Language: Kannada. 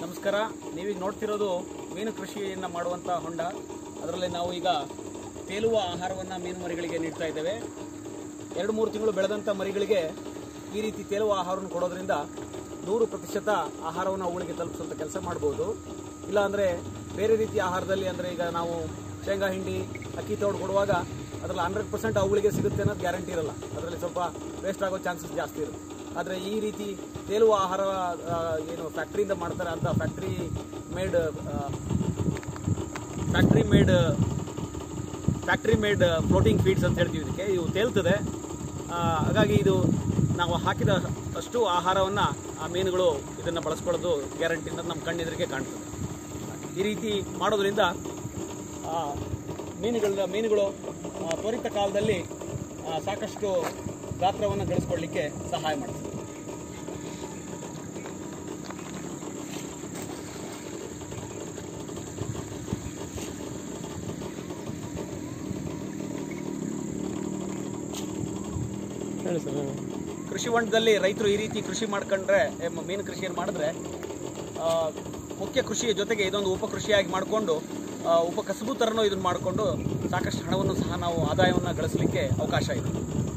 ನಮಸ್ಕಾರ ನೀವೀಗ ನೋಡ್ತಿರೋದು ಮೀನು ಕೃಷಿಯನ್ನು ಮಾಡುವಂಥ ಹೊಂಡ ಅದರಲ್ಲಿ ನಾವು ಈಗ ತೇಲುವ ಆಹಾರವನ್ನು ಮೀನು ಮರಿಗಳಿಗೆ ನೀಡ್ತಾ ಇದ್ದೇವೆ ಎರಡು ಮೂರು ತಿಂಗಳು ಬೆಳೆದಂಥ ಮರಿಗಳಿಗೆ ಈ ರೀತಿ ತೇಲುವ ಆಹಾರವನ್ನು ಕೊಡೋದ್ರಿಂದ ನೂರು ಪ್ರತಿಶತ ಆಹಾರವನ್ನು ಅವುಗಳಿಗೆ ತಲುಪಿಸುವಂಥ ಕೆಲಸ ಮಾಡ್ಬೋದು ಇಲ್ಲಾಂದರೆ ಬೇರೆ ರೀತಿಯ ಆಹಾರದಲ್ಲಿ ಅಂದರೆ ಈಗ ನಾವು ಶೇಂಗಾ ಹಿಂಡಿ ಅಕ್ಕಿ ತೋಡು ಕೊಡುವಾಗ ಅದರಲ್ಲಿ ಹಂಡ್ರೆಡ್ ಪರ್ಸೆಂಟ್ ಅವುಗಳಿಗೆ ಸಿಗುತ್ತೆ ಅನ್ನೋದು ಗ್ಯಾರಂಟಿ ಇರಲ್ಲ ಅದರಲ್ಲಿ ಸ್ವಲ್ಪ ವೇಸ್ಟ್ ಆಗೋ ಚಾನ್ಸಸ್ ಜಾಸ್ತಿ ಇರುತ್ತೆ ಆದರೆ ಈ ರೀತಿ ತೇಲುವ ಆಹಾರ ಆ, ಏನು ಫ್ಯಾಕ್ಟ್ರಿಯಿಂದ ಮಾಡ್ತಾರೆ ಅಂತ factory made factory made factory made floating feeds ಅಂತ ಹೇಳ್ತೀವಿ ಇದಕ್ಕೆ ಇವು ತೇಲ್ತದೆ ಆ, ಹಾಗಾಗಿ ಇದು ನಾವು ಹಾಕಿದ ಅಷ್ಟು ಆಹಾರವನ್ನು ಆ ಮೀನುಗಳು ಇದನ್ನು ಬಳಸ್ಕೊಳ್ಳೋದು ಗ್ಯಾರಂಟಿ ಅನ್ನೋದು ನಮ್ಮ ಕಣ್ಣೆದುರಿಗೆ ಕಾಣ್ತದೆ ಈ ರೀತಿ ಮಾಡೋದ್ರಿಂದ ಆ, ಮೀನುಗಳ ಮೀನುಗಳು ಆ, ತ್ವರಿತ ಕಾಲದಲ್ಲಿ ಆ, ಸಾಕಷ್ಟು ಗಾತ್ರವನ್ನು ಗಳಿಸ್ಕೊಳ್ಳಿಕ್ಕೆ ಸಹಾಯ ಮಾಡ್ತದೆ ಹೇಳಿ ಸರ್ ಕೃಷಿ ಹೊಂಡದಲ್ಲಿ ರೈತರು ಈ ರೀತಿ ಕೃಷಿ ಮಾಡ್ಕೊಂಡ್ರೆ ಏ, ಮ- ಮೀನು ಕೃಷಿಯನ್ನು ಮಾಡಿದ್ರೆ ಆ, ಮುಖ್ಯ ಕೃಷಿಯ ಜೊತೆಗೆ ಇದೊಂದು ಉಪಕೃಷಿಯಾಗಿ ಮಾಡಿಕೊಂಡು ಉಪಕಸಬು ಥರನೂ ಇದನ್ನು ಮಾಡಿಕೊಂಡು ಸಾಕಷ್ಟು ಹಣವನ್ನು ಸಹ ನಾವು ಆದಾಯವನ್ನು ಗಳಿಸಲಿಕ್ಕೆ ಅವಕಾಶ ಇದೆ